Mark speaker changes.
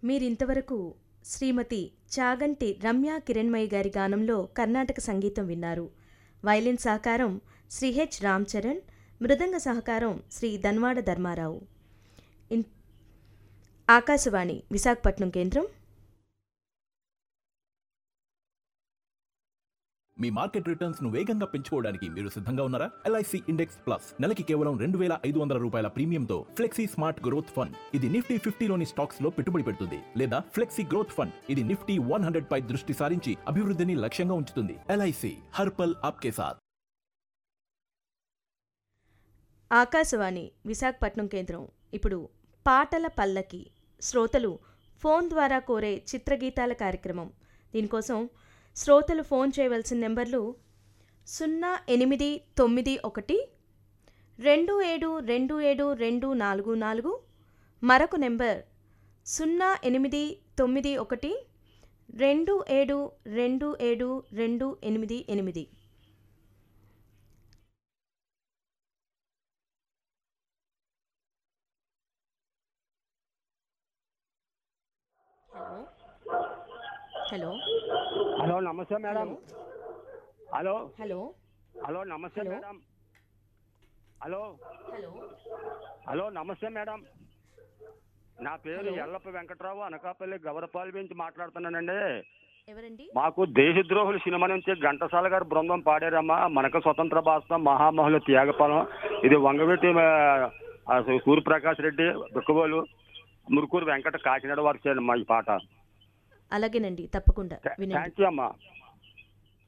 Speaker 1: మీరింతవరకు శ్రీమతి చాగంటి రమ్య కిరణ్మయి గారి గానంలో కర్ణాటక సంగీతం విన్నారు వైలిన్ సహకారం శ్రీ హెచ్ రామ్ చరణ్ మృదంగ సహకారం శ్రీ ధన్వాడ ధర్మారావు ఇన్ ఆకాశవాణి విశాఖపట్నం కేంద్రం
Speaker 2: మీ మార్కెట్ రిటర్న్స్ ను వేగంగా పెంచుకోవడానికి మీరు సిద్ధంగా ఉన్నారా ఎల్ఐసి ఇండెక్స్ ప్లస్ నెలకి కేవలం రెండు వేల ఐదు వందల రూపాయల ప్రీమియంతో ఫ్లెక్సీ స్మార్ట్ గ్రోత్ ఫండ్ ఇది నిఫ్టీ ఫిఫ్టీలోని స్టాక్స్ లో పెట్టుబడి పెడుతుంది లేదా ఫ్లెక్సీ గ్రోత్ ఫండ్ ఇది నిఫ్టీ వన్ హండ్రెడ్ పై దృష్టి సారించి అభివృద్ధిని లక్ష్యంగా ఉంచుతుంది ఎల్ఐసి హర్పల్ ఆప్కే సాథ్
Speaker 1: ఆకాశవాణి విశాఖపట్నం కేంద్రం ఇప్పుడు పాటల పల్లకి శ్రోతలు ఫోన్ ద్వారా కోరే చిత్రగీతాల కార్యక్రమం దీనికోసం శ్రోతలు ఫోన్ చేయవలసిన నెంబర్లు సున్నా ఎనిమిది తొమ్మిది ఒకటి రెండు ఏడు రెండు ఏడు రెండు నాలుగు నాలుగు మరొక నెంబర్ సున్నా ఎనిమిది తొమ్మిది ఒకటి రెండు ఏడు రెండు ఏడు రెండు ఎనిమిది ఎనిమిది హలో హలో
Speaker 3: హలో నమస్తే మేడం హలో
Speaker 1: హలో
Speaker 3: హలో నమస్తే
Speaker 1: hello.
Speaker 3: Madam hello
Speaker 1: hello
Speaker 3: hello నమస్తే మేడం నా పేరు
Speaker 1: హలో.
Speaker 3: ఎల్లప్ప వెంకట్రావు అనకాపల్లి గవరపాలి నుంచి మాట్లాడుతున్నానండి
Speaker 1: ఎవరండి
Speaker 3: మాకు దేశద్రోహుల సినిమా నుంచి ఘంటసాల గారు బృందం పాడారమ్మా మనకు స్వతంత్ర భాష మహామహుల త్యాగఫలం ఇది వంగవీటి ఆ, సూర్యప్రకాష్ రెడ్డి బిక్కబోలు మురుకూరు వెంకట కాకినాడ వారి చేయండి ఈ పాట
Speaker 1: అలాగేనండి తప్పకుండా వినండి
Speaker 3: థ్యాంక్ యూ అమ్మా